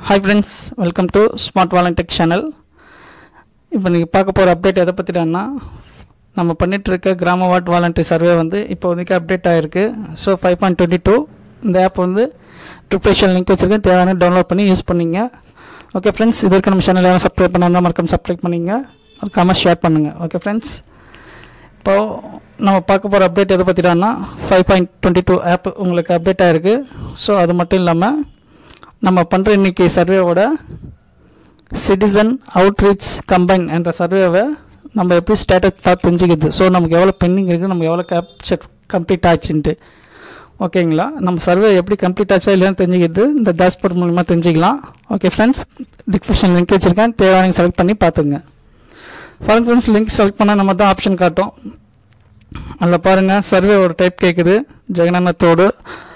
hi friends welcome to smart வாலண்டெக் channel இப்போ நீங்கள் பார்க்க போகிற அப்டேட் எதை பற்றிடான்னா நம்ம பண்ணிட்டு இருக்க கிராம வார்ட் வாலண்டரி சர்வே வந்து இப்போதைக்கு அப்டேட் ஆகிருக்கு so five point twenty two இந்த ஆப் வந்து ப்ரிப்ரேஷன் லிங்க் வச்சுருக்கேன் தேவையான டவுன்லோட் பண்ணி யூஸ் பண்ணிங்க ஓகே ஃப்ரெண்ட்ஸ் இதற்கு நம்ம சேனல் யாரும் சப்ஸ்கிரைப் பண்ணால் மறக்காம சப்ஸ்கிரைப் பண்ணிங்க மறக்காமல் ஷேர் பண்ணுங்கள் ஓகே ஃப்ரெண்ட்ஸ் இப்போது நம்ம பார்க்க போகிற அப்டேட் எதை பற்றிடான்னா five point twenty two app உங்களுக்கு அப்டேட் ஆகிருக்கு ஸோ அது மட்டும் இல்லாமல் நம்ம பண்ணுற இன்றைக்கி சர்வேவோட சிட்டிசன் அவுட்ரீச் கம்பைன் என்ற சர்வேவை நம்ம எப்படி ஸ்டேட்டஸ் பார்த்து தெரிஞ்சுக்கிது ஸோ நமக்கு எவ்வளோ பெண்டிங் இருக்குது நம்ம எவ்வளோ கேப்சர் கம்ப்ளீட் ஆச்சுன்ட்டு ஓகேங்களா நம்ம சர்வே எப்படி கம்ப்ளீட் ஆச்சா இல்லையான்னு தெரிஞ்சுக்கிது இந்த டேஷ்போர்ட் மூலிமா தெரிஞ்சுக்கலாம் ஓகே ஃப்ரெண்ட்ஸ் டிஸ்கிரிப்ஷன் லிங்க் வச்சுருக்கேன் தேவையான செலக்ட் பண்ணி பார்த்துங்க ஃபார் ஃப்ரெண்ட்ஸ் லிங்க் செலக்ட் பண்ணால் நம்ம தான் ஆப்ஷன் காட்டும் அதில் பாருங்கள் சர்வே ஒரு டைப் கேட்குது ஜெகனன்னத்தோடு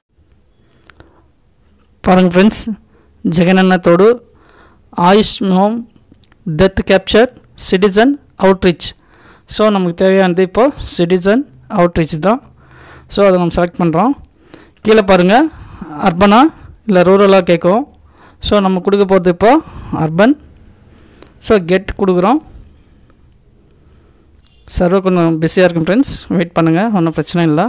பாருங்கள் ஃப்ரெண்ட்ஸ் ஜெகனன்னத்தோடு Ayush home death capture citizen outreach so நமக்கு தேவையானது இப்போது சிட்டிசன் அவுட்ரீச் தான் ஸோ அதை நம்ம செலக்ட் பண்ணுறோம் கீழே பாருங்கள் அர்பனா இல்லை ரூரலாக கேட்கும் ஸோ நம்ம கொடுக்க போகிறது இப்போ அர்பன் ஸோ கெட் கொடுக்குறோம் சர்வர் கொஞ்சம் பிஸியாக இருக்கும் ஃப்ரெண்ட்ஸ் வெயிட் பண்ணுங்கள் ஒன்றும் பிரச்சனை இல்லை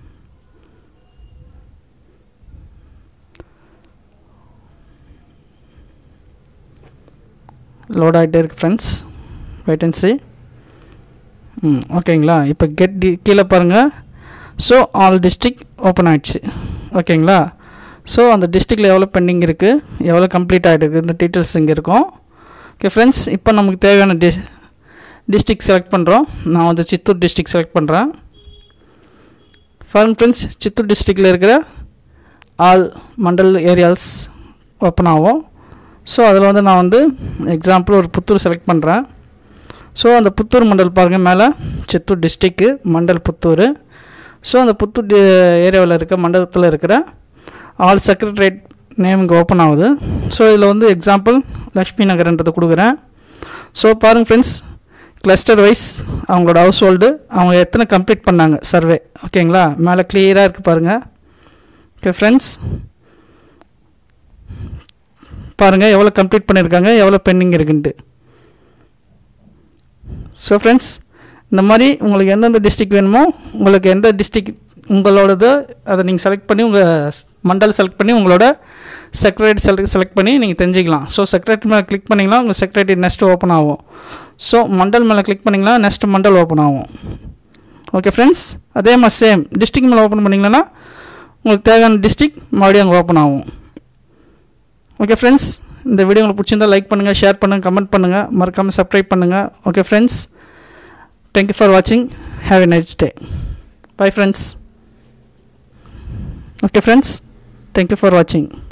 லோட் ஆகிட்டே இருக்குது ஃப்ரெண்ட்ஸ் வெயிட் அண்ட் சி ம் ஓகேங்களா இப்போ கெட் டி கீழே பாருங்கள் ஸோ ஆல் டிஸ்ட்ரிக் ஓப்பன் ஆகிடுச்சு ஓகேங்களா ஸோ அந்த டிஸ்ட்ரிக்டில் எவ்வளோ பெண்டிங் இருக்குது எவ்வளோ கம்ப்ளீட் ஆகிட்டு இந்த டீட்டெயில்ஸ் இங்கே இருக்கும் ஓகே ஃப்ரெண்ட்ஸ் இப்போ நமக்கு தேவையான டி டிஸ்ட்ரிக் செலக்ட் பண்ணுறோம் நான் வந்து சித்தூர் டிஸ்ட்ரிக் செலக்ட் பண்ணுறேன் ஃபர்ன் ஃப்ரெண்ட்ஸ் சித்தூர் டிஸ்ட்ரிக்டில் இருக்கிற ஆல் மண்டல் ஏரியாஸ் ஓப்பன் ஆகும் ஸோ அதில் வந்து நான் வந்து எக்ஸாம்பிள் ஒரு புத்தூர் செலக்ட் பண்ணுறேன் ஸோ அந்த புத்தூர் மண்டல் பாருங்கள் மேலே சித்தூர் டிஸ்ட்ரிக்கு மண்டல் புத்தூர் ஸோ அந்த புத்தூர் ஏரியாவில் இருக்க மண்டலத்தில் இருக்கிற ஆல் செக்ரட்டரியேட் நேம் இங்கே ஓப்பன் ஆகுது ஸோ இதில் வந்து எக்ஸாம்பிள் லக்ஷ்மி நகர்ன்றது கொடுக்குறேன் ஸோ பாருங்கள் ஃப்ரெண்ட்ஸ் கிளஸ்டர் வைஸ் அவங்களோட ஹவுஸ் ஹோல்டு அவங்க எத்தனை கம்ப்ளீட் பண்ணாங்க சர்வே ஓகேங்களா மேலே கிளியராக இருக்குது பாருங்கள் ஓகே ஃப்ரெண்ட்ஸ் பாருங்கள் எவ்வளோ கம்ப்ளீட் பண்ணியிருக்காங்க எவ்வளோ பெண்டிங் இருக்குன்ட்டு ஸோ ஃப்ரெண்ட்ஸ் இந்த மாதிரி உங்களுக்கு எந்தெந்த டிஸ்ட்ரிக் வேணுமோ உங்களுக்கு எந்த டிஸ்ட்ரிக் உங்களோடது அதை நீங்கள் செலக்ட் பண்ணி உங்கள் மண்டல் செலக்ட் பண்ணி உங்களோட செக்ரட்டரி செலக்ட் செலக்ட் பண்ணி நீங்கள் தெரிஞ்சிக்கலாம் ஸோ செக்ரட்டரி மேலே கிளிக் பண்ணிங்கன்னா உங்கள் செக்ரட்டரி நெக்ஸ்ட் ஓப்பன் ஆகும் ஸோ மண்டல் மேலே கிளிக் பண்ணிங்கன்னா நெக்ஸ்ட் மண்டல் ஓப்பன் ஆகும் ஓகே ஃப்ரெண்ட்ஸ் அதே மாதிரி சேம் டிஸ்ட்ரிக் மேலே ஓப்பன் பண்ணிங்கன்னா உங்களுக்கு தேவையான டிஸ்ட்ரிக் மறுபடியும் அங்கே ஓப்பன் ஆகும் ஓகே ஃப்ரெண்ட்ஸ் இந்த வீடியோ உங்களுக்கு பிடிச்சிருந்தால் லைக் பண்ணுங்கள் ஷேர் பண்ணுங்கள் கமெண்ட் பண்ணுங்கள் மறக்காமல் சப்ஸ்கிரைப் பண்ணுங்கள் ஓகே ஃப்ரெண்ட்ஸ் தேங்க்யூ ஃபார் வாட்சிங் have a night day bye friends okay friends thank you for வாட்சிங்